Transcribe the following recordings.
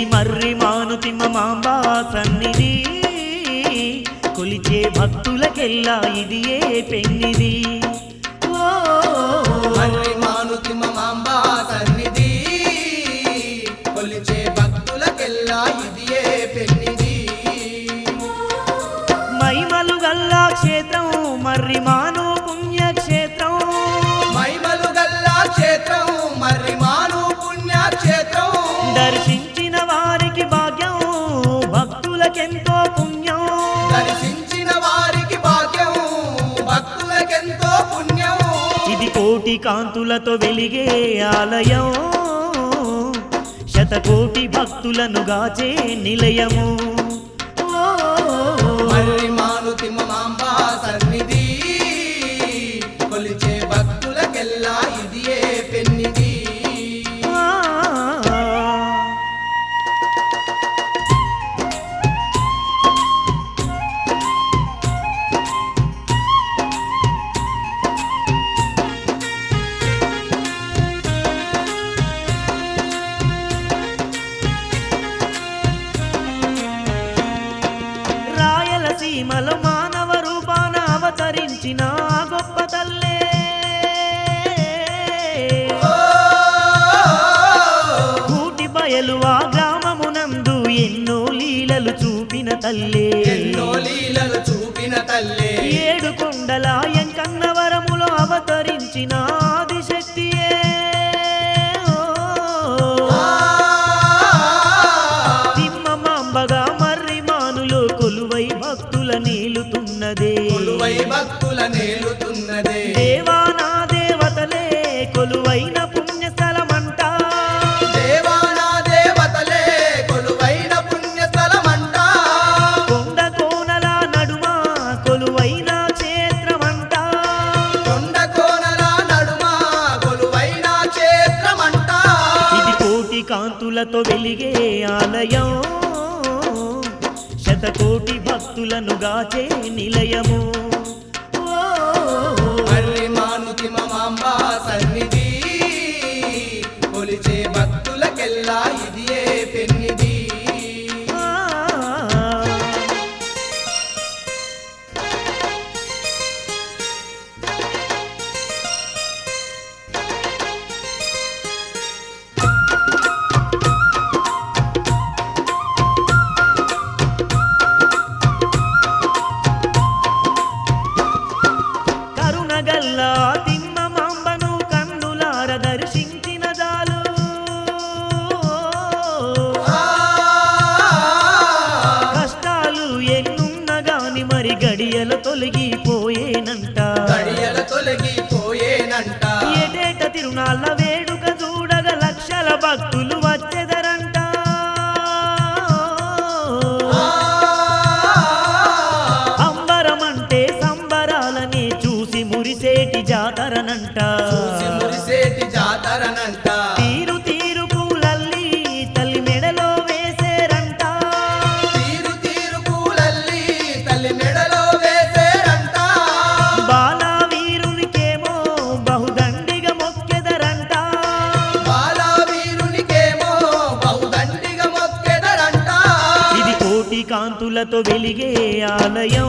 ఇది మర్రి మానుతిమ్మ మాంబా సన్నిధి కొలిచే భక్తులకెల్లా ఇది ఏ పెన్నిది ఓ మర్రి మానుతి మాంబా సన్నిధి కొలిచే భక్తులకెల్లా ఇది ఏ పెన్నిది మైమలు గల్లా క్షేత్రం మర్రి మాను పుణ్యక్షేత్రం మైమలు గల్లా క్షేత్రం మర్రి మాను పుణ్యక్షేత్రం దర్శించిన వారికి భాగ్యం భక్తులకెంతో పుణ్యం దర్శించిన వారికి భాగ్యం భక్తులకెంతో పుణ్యం ఇది కోటి కాంతులతో వెలిగే ఆలయం శతకోటి భక్తులను గాచే నిలయము ఓ మర్రి మానుతి మాంబా సన్నిధి కొలిచే భక్తులకెల్లా ఇది ఏ పెన్నిది ఆ. రాయలసీమలో మానవ రూపాన అవతరించిన ఆ గొప్ప తల్లే కూటి బయలు ఆ గ్రామమునందు ఎన్నో లీలలు చూపిన తల్లే ఎన్నో లీలలు చూపిన తల్లే ఏడు కొండల ఎంకన్నవరములో అవతరించిన ఆదిశక్తియే ఓ. తిమ్మమాంబగా మర్రి మానులో కొలువై భక్తుల నీలుతున్నదే కొలువై భక్తుల నేలుతున్నదే దేవా నా దేవతలే కొలువైన పుణ్యస్థలమంట దేవానా దేవతలే కొలువైన పుణ్యస్థలమంట కొండ కోనల నడుమ కొలువైన క్షేత్రమంట కొండ కోనల నడుమ కొలువైన క్షేత్రమంట ఇది కోటి కాంతులతో వెలిగే ఆలయం శతకోటి భక్తులను గాచే నిలయము ఓ. మర్రి మానుతి మాంబ సన్నిధి కొలిచే భక్తులకెల్లా ఇది ఏ పెన్నిది ఆ. కరుణగల్లా తిమ్మ మాంబను కన్నులార దర్శించిన జాలు కష్టాలు ఎన్నున్న గాని మరి గడియలు తొలగిపోయేనంట గడియల తొలగిపోయేనంట ఏటేట తిరునాళ్ళ వేడుక చూడగ లక్షల భక్తులు వచ్చెదరంట అంబరమంటే సంబరాలని చూసి మురిసేటి జాతరనంట చూసి మురిసేటి జాతరనంట తీరు తీరు పూలల్లి తల్లి మెడలో వేసేరంట తీరు తీరు పూలల్లి తల్లి మెడలో వేసేరంట బాలా వీరునికేమో బహుదండిగా మొక్కెదరంట బాలా వీరునికేమో బహుదండిగా మొక్కెదరంట ఇది కోటి కాంతులతో వెలిగే ఆలయం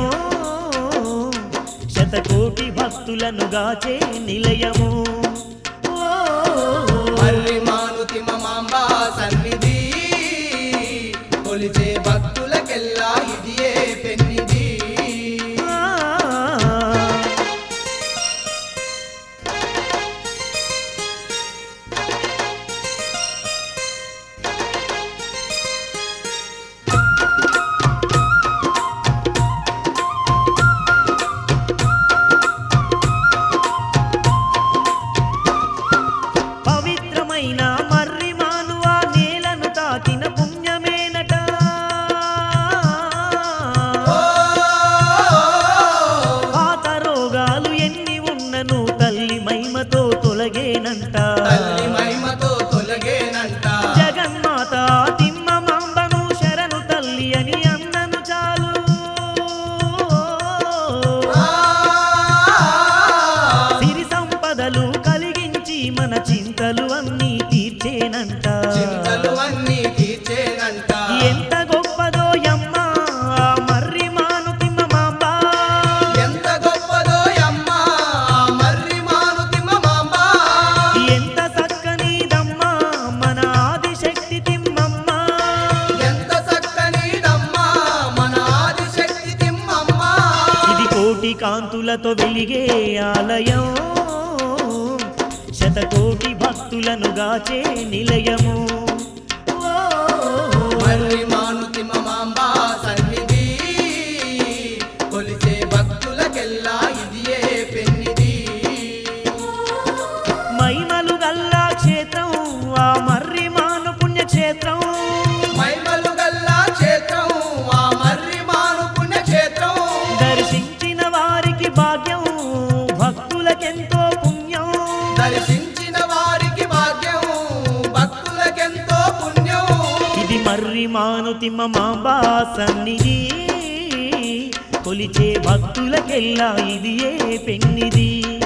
శతకోటి భక్తులను గాచే నిలయము ఓ. మర్రి మానుతి మాంబ సన్నిధి కొలిచే భక్తులకెల్లా ఇది ఏ పెన్నిది ఆ. పవిత్రమైన మర్రి మానువ నేలను తాకిన పుణ్యమేనట పాత రోగాలు ఎన్ని ఉన్నను తల్లి మహిమతో తొలగేనంట తల్లి మహిమతో తొలగేనంట జగన్మాత తిమ్మ మాంబను శరణు తల్లి అని అన్నను చాలు సిరి సంపదలు కలిగించి మన చింతలు అన్నీ తీర్చేనంట చింతలు అన్నీ తీర్చేనంట కాంతులతో వెలిగే ఆలయం శతకోటి భక్తులను గాచే నిలయము ఓ, మర్రి మానుతి మమాంబా సన్నిధి కొలిచే భక్తులకెల్లా ఇదియే పెన్నిది మైమలు గల్లా క్షేత్రం ఆ మర్రి మాను పుణ్యక్షేత్రం మైమలు గల్లా క్షేత్రం ఆ మర్రి మాను పుణ్యక్షేత్రం దర్శించిన వారికి భాగ్యం భక్తులకెంతో పుణ్యం దర్శించిన వారికి భాగ్యం భక్తులకెంతో పుణ్యం ఇది మర్రి మానుతి మాంబా సన్నిధి కొలిచే భక్తులకెల్లా ఇది ఏ పెన్నిది